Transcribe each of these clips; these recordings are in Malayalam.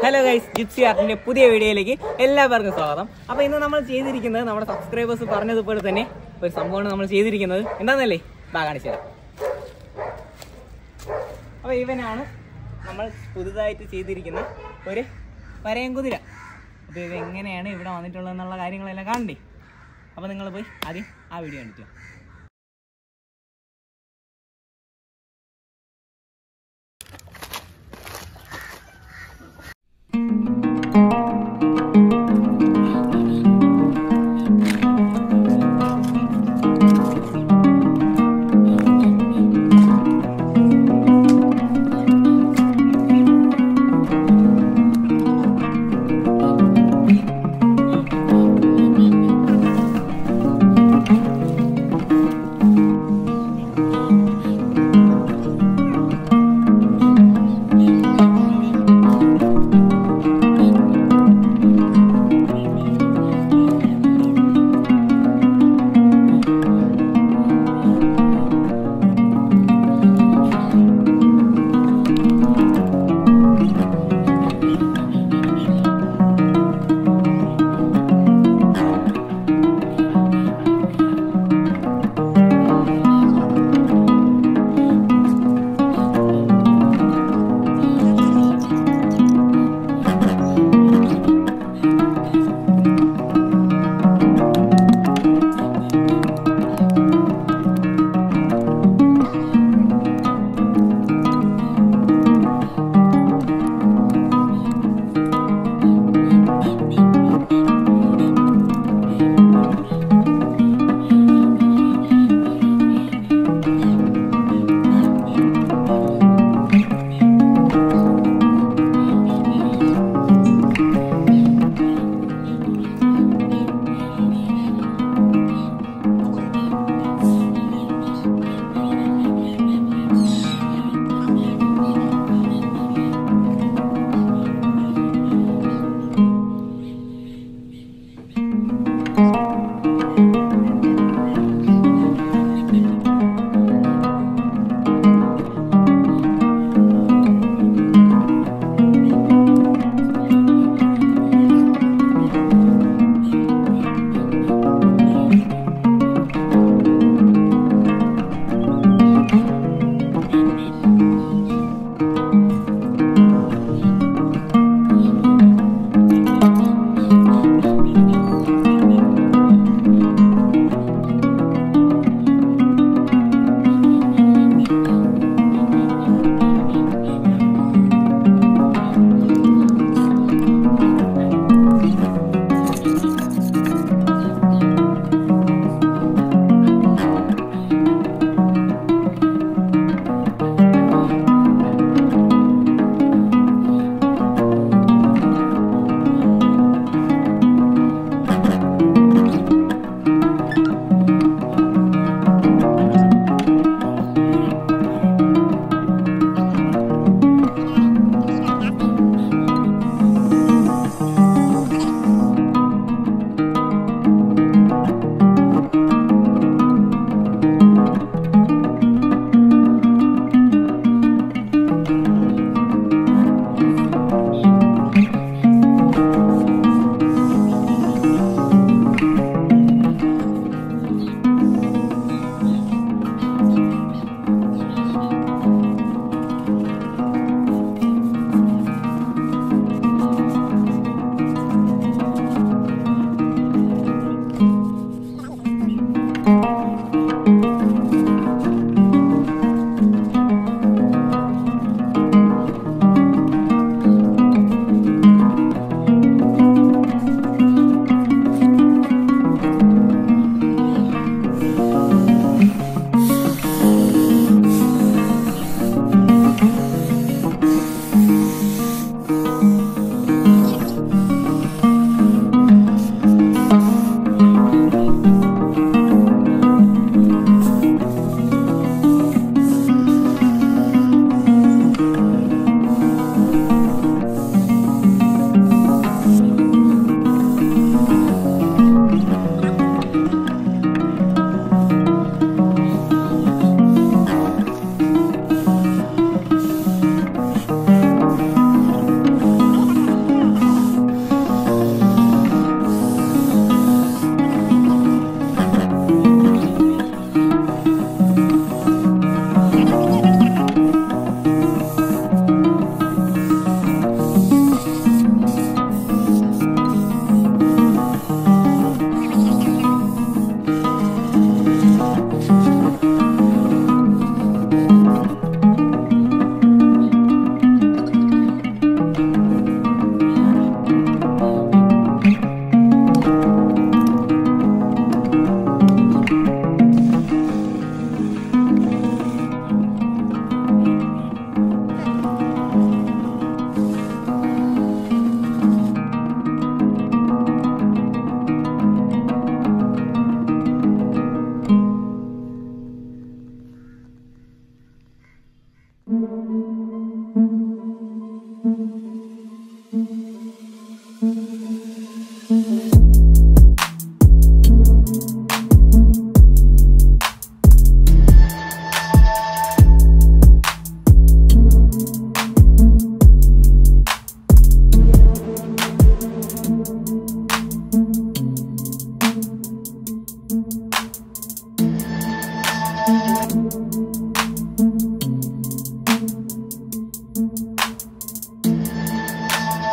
ഹലോ ഗൈസ് ജിപ്സി ആർട്ടിന്റെ പുതിയ വീഡിയോയിലേക്ക് എല്ലാവർക്കും സ്വാഗതം അപ്പൊ ഇന്ന് നമ്മൾ ചെയ്തിരിക്കുന്നത് നമ്മുടെ സബ്സ്ക്രൈബേഴ്സ് പറഞ്ഞതുപോലെ തന്നെ ഒരു സംഭവമാണ് നമ്മൾ ചെയ്തിരിക്കുന്നത് എന്താണെന്നല്ലേ ബാ കാണിച്ചു തരാം അപ്പൊ ഇവനാണ് നമ്മൾ പുതുതായിട്ട് ചെയ്തിരിക്കുന്ന ഒരു വരയം കുതിര അപ്പൊ ഇത് എങ്ങനെയാണ് ഇവിടെ വന്നിട്ടുള്ളത് എന്നുള്ള കാര്യങ്ങളെല്ലാം കാണണ്ടേ അപ്പൊ നിങ്ങൾ പോയി ആദ്യം ആ വീഡിയോ കണ്ടിട്ട് വാ.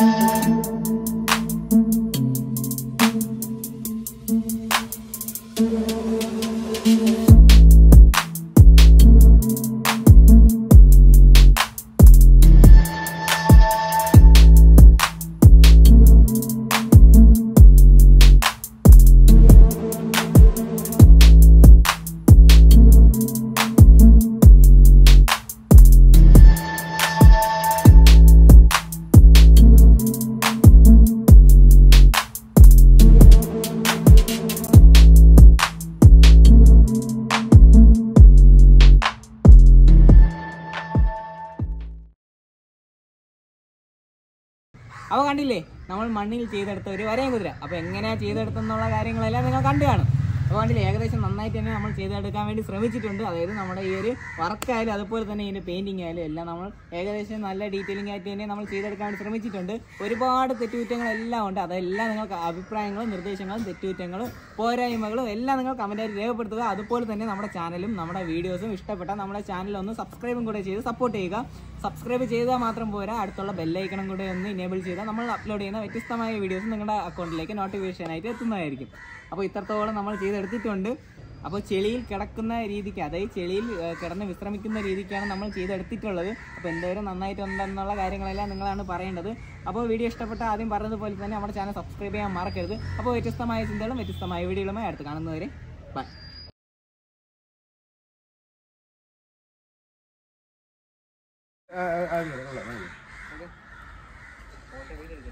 അപ്പോൾ കണ്ടില്ലേ നമ്മൾ മണ്ണിൽ ചെയ്തെടുത്ത ഒരു വരയും കുതിര അപ്പോൾ എങ്ങനെയാണ് ചെയ്തെടുത്തെന്നുള്ള കാര്യങ്ങളെല്ലാം നിങ്ങൾ കണ്ടു കാണും അപ്പോൾ കണ്ടില്ലേ ഏകദേശം നന്നായിട്ട് തന്നെ നമ്മൾ ചെയ്തെടുക്കാൻ വേണ്ടി ശ്രമിച്ചിട്ടുണ്ട് അതായത് നമ്മുടെ ഈ ഒരു വർക്കായാലും അതുപോലെ തന്നെ ഇതിൻ്റെ പെയിൻറ്റിങ് ആയാലും എല്ലാം നമ്മൾ ഏകദേശം നല്ല ഡീറ്റെയിലിംഗ് ആയിട്ട് തന്നെ നമ്മൾ ചെയ്തെടുക്കാൻ വേണ്ടി ശ്രമിച്ചിട്ടുണ്ട് ഒരുപാട് തെറ്റുകുറ്റങ്ങളെല്ലാം ഉണ്ട് അതെല്ലാം നിങ്ങൾക്ക് അഭിപ്രായങ്ങളും നിർദ്ദേശങ്ങളും തെറ്റുകുറ്റങ്ങളും പോരായ്മകളും എല്ലാം നിങ്ങൾ കമൻറ്റായിട്ട് രേഖപ്പെടുത്തുക അതുപോലെ തന്നെ നമ്മുടെ ചാനലും നമ്മുടെ വീഡിയോസും ഇഷ്ടപ്പെട്ട നമ്മുടെ ചാനൽ ഒന്ന് സബ്സ്ക്രൈബും കൂടെ ചെയ്ത് സപ്പോർട്ട് ചെയ്യുക സബ്സ്ക്രൈബ് ചെയ്താൽ മാത്രം പോരാ അടുത്തുള്ള ബെല്ലൈക്കണം കൂടെ ഒന്ന് ഇനേബിൾ ചെയ്താൽ നമ്മൾ അപ്ലോഡ് ചെയ്യുന്ന വ്യത്യസ്തമായ വീഡിയോസ് നിങ്ങളുടെ അക്കൗണ്ടിലേക്ക് നോട്ടിഫിക്കേഷൻ ആയിട്ട് എത്തുന്നതായിരിക്കും അപ്പോൾ ഇത്രത്തോളം നമ്മൾ ചെയ്തെടുത്തിട്ടുണ്ട് അപ്പോൾ ചെളിയിൽ കിടക്കുന്ന രീതിക്ക് അതായത് ചെളിയിൽ ഏഹ്, കിടന്ന് വിശ്രമിക്കുന്ന രീതിക്കാണ് നമ്മൾ ചെയ്തെടുത്തിട്ടുള്ളത് അപ്പോൾ എന്തോരം നന്നായിട്ടുണ്ടെന്നുള്ള കാര്യങ്ങളെല്ലാം നിങ്ങളാണ് പറയേണ്ടത് അപ്പോൾ വീഡിയോ ഇഷ്ടപ്പെട്ട ആദ്യം പറഞ്ഞതുപോലെ തന്നെ നമ്മുടെ ചാനൽ സബ്സ്ക്രൈബ് ചെയ്യാൻ മറക്കരുത് അപ്പോൾ വ്യത്യസ്തമായ ചിന്തകളും വ്യത്യസ്തമായ വീഡിയോകളുമായി അടുത്ത് കാണുന്നവരെ ബൈ ആ, ആ, ആ, കൊള്ളാം, കൊള്ളാം. Photo video